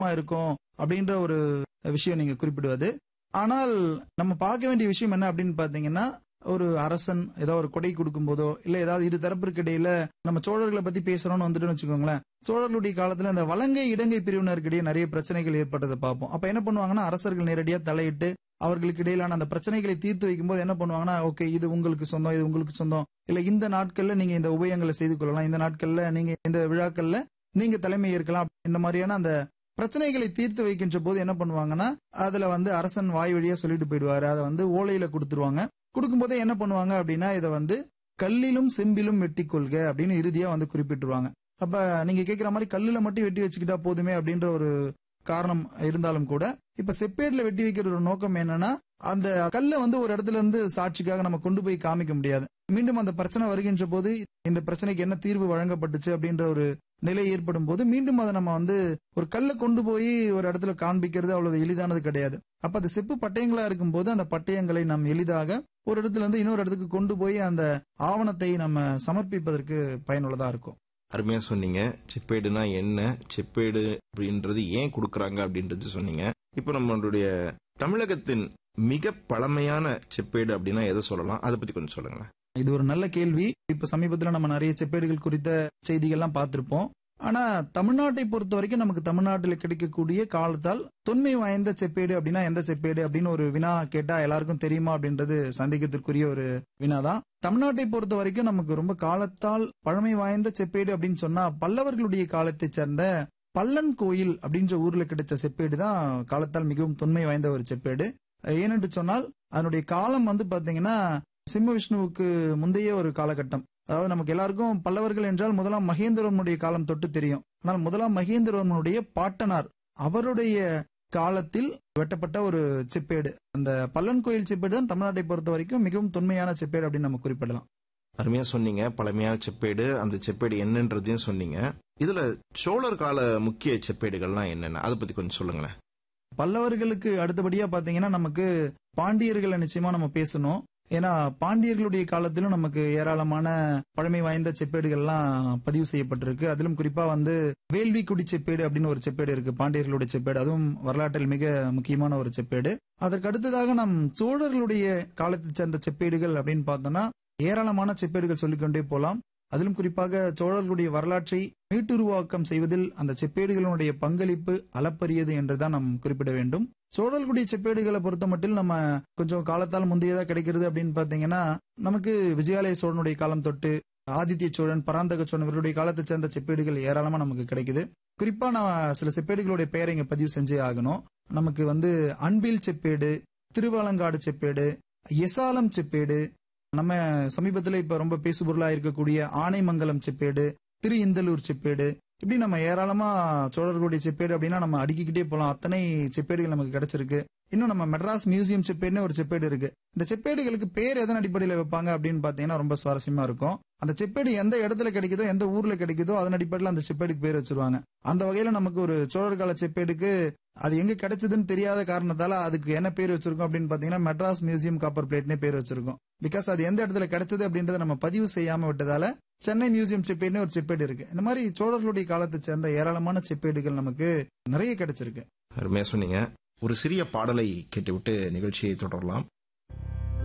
இருக்கும் அப்படின்ற ஒரு விஷயம் நீங்க குறிப்பிடுவது ஆனால் நம்ம பார்க்க வேண்டிய விஷயம் என்ன அப்படின்னு பாத்தீங்கன்னா ஒரு அரசன் ஏதோ ஒரு கொடை கொடுக்கும் போதோ இல்ல ஏதாவது இரு தரப்பிற்கு இடையில நம்ம சோழர்களை பத்தி பேசுறோம்னு வந்துட்டு வச்சுக்கோங்களேன் சோழர்களுடைய காலத்துல இந்த வலங்கை இடங்கை பிரிவினருக்கிடையே நிறைய பிரச்சனைகள் ஏற்பட்டதை பார்ப்போம் அப்ப என்ன பண்ணுவாங்கன்னா அரசர்கள் நேரடியா தலையிட்டு அவர்களுக்கு இடையிலான அந்த பிரச்சனைகளை தீர்த்து வைக்கும்போது என்ன பண்ணுவாங்கன்னா ஓகே இது உங்களுக்கு சொந்தம் இது உங்களுக்கு சொந்தம் இல்ல இந்த நாட்கள்ல நீங்க இந்த உபயங்களை செய்து கொள்ளலாம் இந்த நாட்கள்ல நீங்க இந்த விழாக்கள்ல நீங்க தலைமை ஏற்கலாம் இந்த மாதிரியான அந்த பிரச்சனைகளை தீர்த்து வைக்கின்ற போது என்ன பண்ணுவாங்கன்னா அதுல வந்து அரசன் வாய் வழியா சொல்லிட்டு போயிடுவாரு அதை வந்து ஓலையில கொடுத்துருவாங்க கொடுக்கும்போதே என்ன பண்ணுவாங்க அப்படின்னா இதை வந்து கல்லிலும் செம்பிலும் வெட்டி கொள்க அப்படின்னு இறுதியா வந்து குறிப்பிட்டுருவாங்க அப்ப நீங்க கேக்குற மாதிரி கல்லுல மட்டும் வெட்டி வச்சுக்கிட்டா போதுமே அப்படின்ற ஒரு காரணம் இருந்தாலும் கூட இப்ப செப்பேட்ல வெட்டி வைக்கிற ஒரு நோக்கம் என்னன்னா அந்த கல்லை வந்து ஒரு இடத்துல இருந்து சாட்சிக்காக நம்ம கொண்டு போய் காமிக்க முடியாது மீண்டும் அந்த பிரச்சனை வருகின்ற போது இந்த பிரச்சனைக்கு என்ன தீர்வு வழங்கப்பட்டுச்சு அப்படின்ற ஒரு நிலை ஏற்படும் போது மீண்டும் அதை நம்ம வந்து ஒரு கல்லை கொண்டு போய் ஒரு இடத்துல காண்பிக்கிறது அவ்வளவு எளிதானது கிடையாது அப்ப அது செப்பு பட்டயங்களா இருக்கும் போது அந்த பட்டயங்களை நாம் எளிதாக ஒரு இடத்துல இருந்து இன்னொரு இடத்துக்கு கொண்டு போய் அந்த ஆவணத்தை நம்ம சமர்ப்பிப்பதற்கு பயனுள்ளதா இருக்கும் அருமையா சொன்னீங்க செப்பேடுனா என்ன செப்பேடு அப்படின்றது ஏன் கொடுக்கறாங்க அப்படின்றது சொன்னீங்க இப்போ நம்மளுடைய தமிழகத்தின் மிக பழமையான செப்பேடு அப்படின்னா எதை சொல்லலாம் அதை பத்தி கொஞ்சம் சொல்லுங்க இது ஒரு நல்ல கேள்வி இப்ப சமீபத்துல நம்ம நிறைய செப்பேடுகள் குறித்த செய்திகள்லாம் பார்த்திருப்போம் ஆனா தமிழ்நாட்டை பொறுத்த வரைக்கும் நமக்கு தமிழ்நாட்டில் கிடைக்கக்கூடிய காலத்தால் தொன்மை வாய்ந்த செப்பேடு அப்படின்னா எந்த செப்பேடு அப்படின்னு ஒரு வினா கேட்டா எல்லாருக்கும் தெரியுமா அப்படின்றது சந்தேகத்திற்குரிய ஒரு வினாதான் தமிழ்நாட்டை பொறுத்த வரைக்கும் நமக்கு ரொம்ப காலத்தால் பழமை வாய்ந்த செப்பேடு அப்படின்னு சொன்னா பல்லவர்களுடைய காலத்தை சேர்ந்த பல்லன் கோயில் அப்படின்ற ஊர்ல கிடைச்ச செப்பேடு தான் காலத்தால் மிகவும் தொன்மை வாய்ந்த ஒரு செப்பேடு ஏனென்று சொன்னால் அதனுடைய காலம் வந்து பாத்தீங்கன்னா சிம்ம விஷ்ணுவுக்கு முந்தைய ஒரு காலகட்டம் அதாவது நமக்கு எல்லாருக்கும் பல்லவர்கள் என்றால் முதலாம் மகேந்திரவர்மனுடைய காலம் தொட்டு தெரியும் ஆனால் முதலாம் மகேந்திரவர்மனுடைய பாட்டனார் அவருடைய காலத்தில் வெட்டப்பட்ட ஒரு செப்பேடு அந்த பல்லன் கோயில் செப்பேடு தான் தமிழ்நாட்டை பொறுத்த வரைக்கும் மிகவும் தொன்மையான செப்பேடு அப்படின்னு நம்ம குறிப்பிடலாம் அருமையா சொன்னீங்க பழமையான செப்பேடு அந்த செப்பேடு என்னன்றதையும் சொன்னீங்க இதுல சோழர் கால முக்கிய செப்பேடுகள்லாம் என்னென்ன அதை பத்தி கொஞ்சம் சொல்லுங்களேன் பல்லவர்களுக்கு அடுத்தபடியா பாத்தீங்கன்னா நமக்கு பாண்டியர்களை நிச்சயமா நம்ம பேசணும் ஏன்னா பாண்டியர்களுடைய காலத்திலும் நமக்கு ஏராளமான பழமை வாய்ந்த செப்பேடுகள்லாம் பதிவு செய்யப்பட்டிருக்கு அதிலும் குறிப்பா வந்து வேள்விக்குடி செப்பேடு அப்படின்னு ஒரு செப்பேடு இருக்கு பாண்டியர்களுடைய செப்பேடு அதுவும் வரலாற்றில் மிக முக்கியமான ஒரு செப்பேடு அதற்கு அடுத்ததாக நம் சோழர்களுடைய காலத்தை சேர்ந்த செப்பேடுகள் அப்படின்னு பார்த்தோம்னா ஏராளமான செப்பேடுகள் சொல்லிக்கொண்டே போலாம் அதிலும் குறிப்பாக சோழர்களுடைய வரலாற்றை மீட்டுருவாக்கம் செய்வதில் அந்த செப்பேடுகளுடைய பங்களிப்பு அளப்பரியது என்றுதான் நாம் குறிப்பிட வேண்டும் சோழர்களுடைய செப்பேடுகளை பொறுத்த மட்டும் நம்ம கொஞ்சம் காலத்தால் முந்தையதா கிடைக்கிறது அப்படின்னு பாத்தீங்கன்னா நமக்கு விஜயாலய சோழனுடைய காலம் தொட்டு ஆதித்ய சோழன் பராந்தக சோழன் இவருடைய காலத்தை சேர்ந்த செப்பேடுகள் ஏராளமா நமக்கு கிடைக்குது குறிப்பா நான் சில செப்பேடுகளுடைய பெயரை இங்க பதிவு செஞ்சே ஆகணும் நமக்கு வந்து அன்பில் செப்பேடு திருவாலங்காடு செப்பேடு எசாலம் செப்பேடு நம்ம சமீபத்துல இப்ப ரொம்ப பேசுபொருளா இருக்கக்கூடிய ஆனைமங்கலம் செப்பேடு திரு இந்தலூர் செப்பேடு இப்படி நம்ம ஏராளமா சோழர்களுடைய செப்பேடு அப்படின்னா நம்ம அடுக்கிக்கிட்டே போலாம் அத்தனை செப்பேடுகள் நமக்கு கிடைச்சிருக்கு இன்னும் நம்ம மெட்ராஸ் மியூசியம் செப்பேடுன்னு ஒரு செப்பேடு இருக்கு இந்த செப்பேடுகளுக்கு பேர் எதன் அடிப்படையில் வைப்பாங்க அப்படின்னு பாத்தீங்கன்னா ரொம்ப சுவாரஸ்யமா இருக்கும் அந்த செப்பேடு எந்த இடத்துல கிடைக்குதோ எந்த ஊர்ல கிடைக்குதோ அதன் அடிப்படையில் அந்த செப்பேடுக்கு பேர் வச்சிருவாங்க அந்த வகையில நமக்கு ஒரு சோழர் கால செப்பேடுக்கு அது எங்க கிடைச்சதுன்னு தெரியாத காரணத்தால அதுக்கு என்ன பேர் வச்சிருக்கோம் அப்படின்னு பாத்தீங்கன்னா மெட்ராஸ் மியூசியம் காப்பர் பிளேட்னே பேர் வச்சிருக்கோம் பிகாஸ் அது எந்த இடத்துல கிடைச்சது அப்படின்றத நம்ம பதிவு செய்யாம விட்டதால சென்னை மியூசியம் செப்பேடுன்னு ஒரு செப்பேடு இருக்கு இந்த மாதிரி சோழர்களுடைய காலத்தை சேர்ந்த ஏராளமான செப்பேடுகள் நமக்கு நிறைய கிடைச்சிருக்கு அருமையா சொன்னீங்க ஒரு சிறிய பாடலை கேட்டுவிட்டு நிகழ்ச்சியை தொடரலாம்